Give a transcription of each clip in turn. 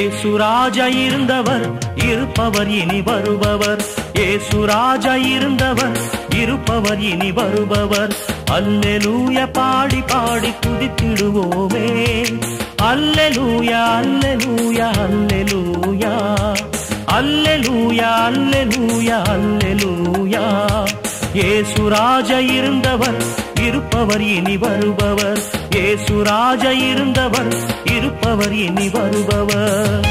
ஏசுராஜா இருந்தவர் இருப்பவர் இனி வருபவர் ஏசுராஜா இருந்தவர் இருப்பவர் இனி வருபவர் அல்லேலூய பாடி பாடி துதித்திடுவோமே அல்லேலூயா அல்லேலூயா அல்லேலூயா அல்லேலூயா அல்லேலூயா அல்லேலூயா ஏசுராஜா இருந்தவர் இருப்பவர் இனி வருபவர் ஏசுராஜா இருந்தவர் இருப்பவர் இனி வருபவர்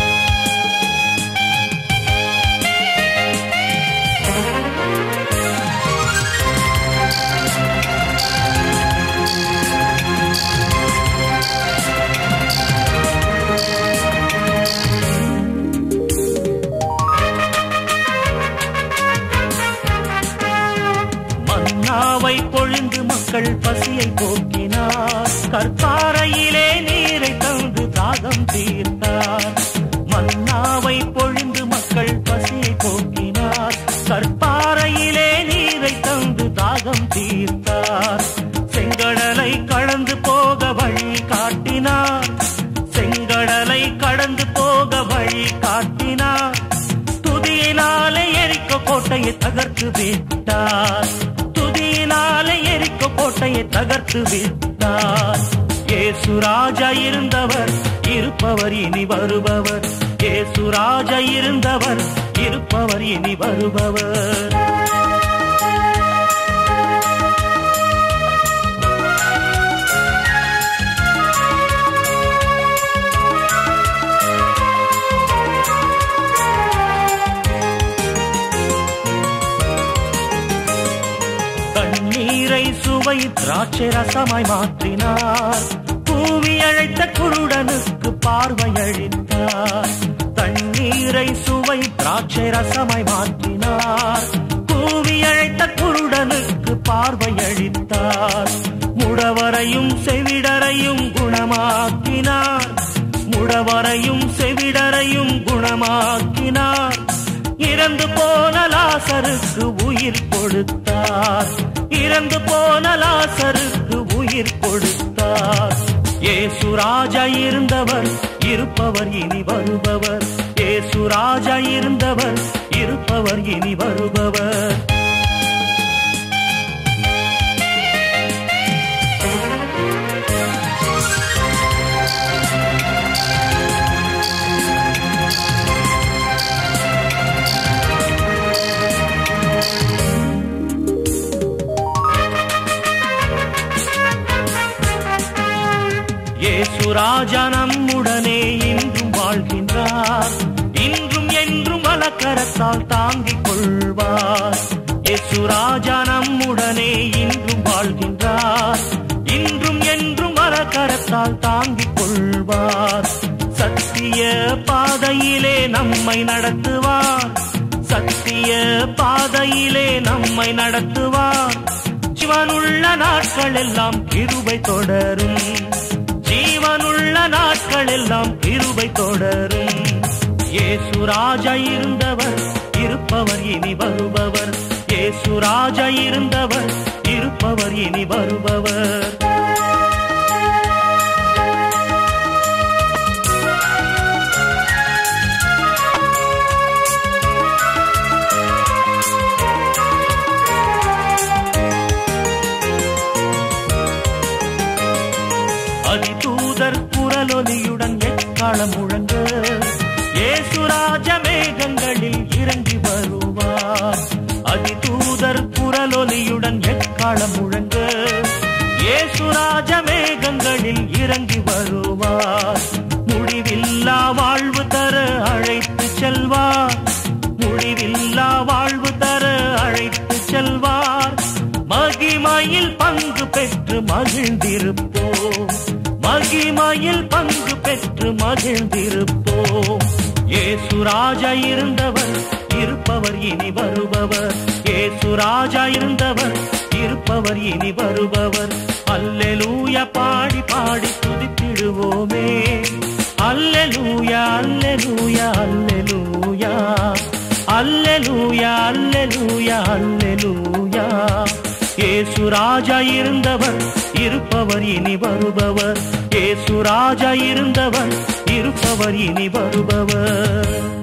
மன்னாவை பொழிந்து மக்கள் பசியை போக்கினார் கற்பாறையிலே நீரை தந்து தாகம் தீர்த்தார் மன்னாவை பொழிந்து மக்கள் பசியை போக்கினார் கற்பாறையிலே நீரை தந்து தாகம் தீர்த்தார் செங்கடலை கடந்து போக வழி காட்டினார் செங்கடலை கடந்து போக வழி காட்டினார் துதியினாலே எரிக்க கோட்டையை தகர்த்து விட்டார் துதியினாலே எரிக்க கோட்டையை தகர்த்து விட்டார் ஏசுராஜா இருந்தவர் இருப்பவர் இனி வருபவர் ஏசுராஜா இருந்தவர் இருப்பவர் இனி வருபவர் தண்ணீரை சுவை திராட்சை ரசமாய் மாற்றினார் பூமி அழைத்த குருடனுக்கு பார்வை அளித்தார் தண்ணீரை சுவை திராட்சை ரசமாய் மாற்றினார் பூமி அழைத்த குருடனுக்கு பார்வை அளித்தார் முடவரையும் செவிடரையும் குணமாக்கினார் முடவரையும் செவிடரையும் குணமாக்கினார் இறந்து போன லாசருக்கு உயிர் கொடுத்தார் இறந்து போன லாசருக்கு உயிர் கொடுத்தார் ஏசுராஜா இருந்தவர் இருப்பவர் இனி வருபவர் ஏசுராஜா இருந்தவர் இருப்பவர் இனி வருபவர் ஏசுராஜா நம்முடனே இன்றும் வாழ்கின்றார் இன்றும் என்றும் வலக்கரத்தால் தாங்கிக் கொள்வார் ஏசுராஜா நம்முடனே இன்றும் வாழ்கின்றார் இன்றும் என்றும் வலக்கரத்தால் தாங்கிக் கொள்வார் சத்திய பாதையிலே நம்மை நடத்துவார் சத்திய பாதையிலே நம்மை நடத்துவார் ஜீவனுள்ள நாட்கள் எல்லாம் கிருபை தொடரும் ஜீவனுள்ள நாட்கள் எல்லாம் கிருபை தொடரும் ஏசுராஜா இருந்தவர் இருப்பவர் இனி வருபவர் ஏசுராஜா இருந்தவர் இருப்பவர் இனி வருபவர் அதிதூதர் குரலொலியுடன் எக்காலம் முழங்க ஏசுராஜ மேகங்களில் இறங்கி வருவார் அதிதூதர் குரலொலியுடன் எக்காலம் முழங்க ஏசுராஜ மேகங்களில் இறங்கி வருவார் முடிவில்லா வாழ்வு தர அழைத்து செல்வார் முடிவில்லா வாழ்வு தர அழைத்து செல்வார் மகிமையில் பங்கு பெற்று மகிழ்ந்திருப்போம் மகிமையில் பங்கு பெற்று மகிழ்ந்திருப்போம் ஏசுராஜா இருந்தவர் இருப்பவர் இனி வருபவர் ஏசுராஜா இருந்தவர் இருப்பவர் இனி வருபவர் அல்லேலூயா பாடி பாடி துதித்திடுவோமே அல்லேலூயா அல்லேலூயா அல்லேலூயா அல்லேலூயா அல்லேலூயா அல்லேலூயா ஏசுராஜா இருந்தவர் இருப்பவர் இனி வருபவர் ஏசுராஜா இருந்தவர் இருப்பவர் இனி வருபவர்